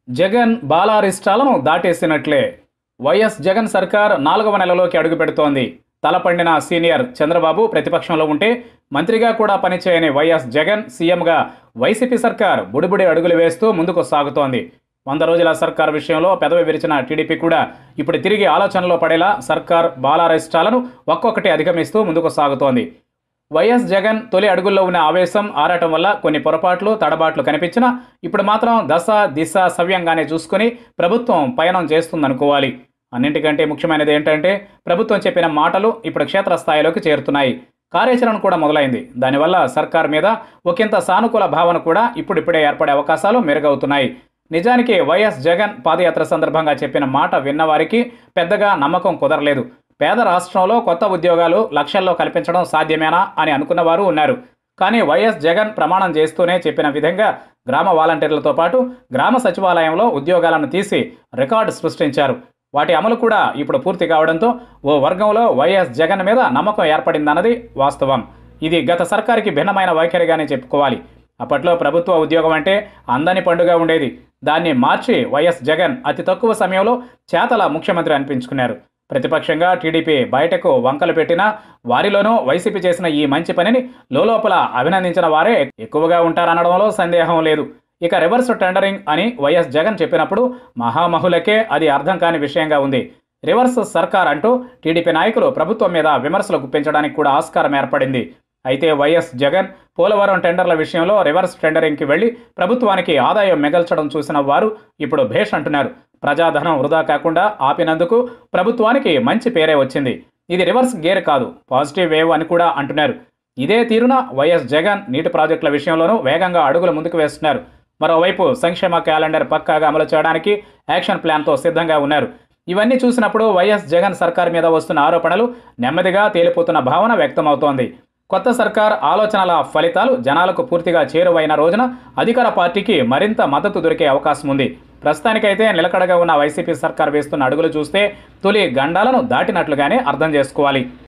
జగన్ బాలారిష్టాలను దాటేసినట్లే వైఎస్ జగన్ సర్కార్ నాలుగవ నెలలోకి అడుగుపెడుతోంది తలపండిన సీనియర్ చంద్రబాబు ప్రతిపక్షంలో ఉంటే మంత్రిగా కూడా పనిచేయని వైఎస్ జగన్ సీఎంగా వైసీపీ సర్కార్ బుడిబుడి అడుగులు వేస్తూ ముందుకు సాగుతోంది వంద రోజుల సర్కార్ విషయంలో పెదవి విరిచిన టీడీపీ కూడా ఇప్పుడు తిరిగి ఆలోచనలో పడేలా సర్కార్ బాలారిష్టాలను ఒక్కొక్కటి అధిగమిస్తూ ముందుకు సాగుతోంది వైఎస్ జగన్ తొలి అడుగుల్లో ఉన్న ఆవేశం ఆరాటం వల్ల కొన్ని పొరపాట్లు తడబాట్లు కనిపించినా ఇప్పుడు మాత్రం దశ దిశ సవ్యంగానే చూసుకుని ప్రభుత్వం పయనం చేస్తుందనుకోవాలి అన్నింటికంటే ముఖ్యమైనది ఏంటంటే ప్రభుత్వం చెప్పిన మాటలు ఇప్పుడు క్షేత్రస్థాయిలోకి చేరుతున్నాయి కార్యాచరణ కూడా మొదలైంది దానివల్ల సర్కార్ మీద ఒకంత సానుకూల భావన కూడా ఇప్పుడిప్పుడే ఏర్పడే అవకాశాలు మెరుగవుతున్నాయి నిజానికి వైఎస్ జగన్ పాదయాత్ర సందర్భంగా చెప్పిన మాట విన్నవారికి పెద్దగా నమ్మకం కుదరలేదు పేద రాష్ట్రంలో కొత్త ఉద్యోగాలు లక్షల్లో కల్పించడం సాధ్యమేనా అని అనుకున్నవారు ఉన్నారు కానీ వైఎస్ జగన్ ప్రమాణం చేస్తూనే చెప్పిన విధంగా గ్రామ వాలంటీర్లతో పాటు గ్రామ సచివాలయంలో ఉద్యోగాలను తీసి రికార్డు సృష్టించారు వాటి అమలు కూడా ఇప్పుడు పూర్తి కావడంతో ఓ వర్గంలో వైఎస్ జగన్ మీద నమ్మకం ఏర్పడిందన్నది వాస్తవం ఇది గత సర్కారుకి భిన్నమైన వైఖరిగానే చెప్పుకోవాలి అప్పట్లో ప్రభుత్వ ఉద్యోగం అంటే అందని పండుగ ఉండేది దాన్ని మార్చి వైఎస్ జగన్ అతి తక్కువ సమయంలో చేతల ముఖ్యమంత్రి అనిపించుకున్నారు ప్రతిపక్షంగా టీడీపీ బయటకు వంకలు పెట్టినా వారిలోనూ వైసీపీ చేసిన ఈ మంచి పనిని లోలోపల అభినందించిన వారే ఎక్కువగా ఉంటారనడంలో సందేహం లేదు ఇక రివర్స్ టెండరింగ్ అని వైఎస్ జగన్ చెప్పినప్పుడు మహామహులకే అది అర్థం కాని విషయంగా ఉంది రివర్స్ సర్కార్ అంటూ టీడీపీ నాయకులు ప్రభుత్వం మీద విమర్శలు గుప్పించడానికి కూడా ఆస్కారం ఏర్పడింది అయితే వైఎస్ జగన్ పోలవరం టెండర్ల విషయంలో రివర్స్ టెండరింగ్కి వెళ్లి ప్రభుత్వానికి ఆదాయం మిగల్చడం చూసిన వారు ఇప్పుడు భేష్ అంటున్నారు ప్రజాధనం వృధా కాకుండా ఆపినందుకు ప్రభుత్వానికి మంచి పేరే వచ్చింది ఇది రివర్స్ గేర్ కాదు పాజిటివ్ వేవ్ అని కూడా అంటున్నారు ఇదే తీరున వైఎస్ జగన్ నీటి ప్రాజెక్టుల విషయంలోనూ వేగంగా అడుగులు ముందుకు వేస్తున్నారు మరోవైపు సంక్షేమ క్యాలెండర్ పక్కాగా అమలు చేయడానికి యాక్షన్ ప్లాన్తో సిద్ధంగా ఉన్నారు ఇవన్నీ చూసినప్పుడు వైఎస్ జగన్ సర్కార్ మీద వస్తున్న ఆరోపణలు నెమ్మదిగా తేలిపోతున్న భావన వ్యక్తమవుతోంది కొత్త సర్కార్ ఆలోచనల ఫలితాలు జనాలకు పూర్తిగా చేరువైన రోజున అధికార పార్టీకి మరింత మద్దతు దొరికే అవకాశం ఉంది ప్రస్తుతానికైతే నిలకడగా ఉన్న వైసీపీ సర్కార్ వేస్తున్న అడుగులు చూస్తే తొలి గండాలను దాటినట్లుగానే అర్థం చేసుకోవాలి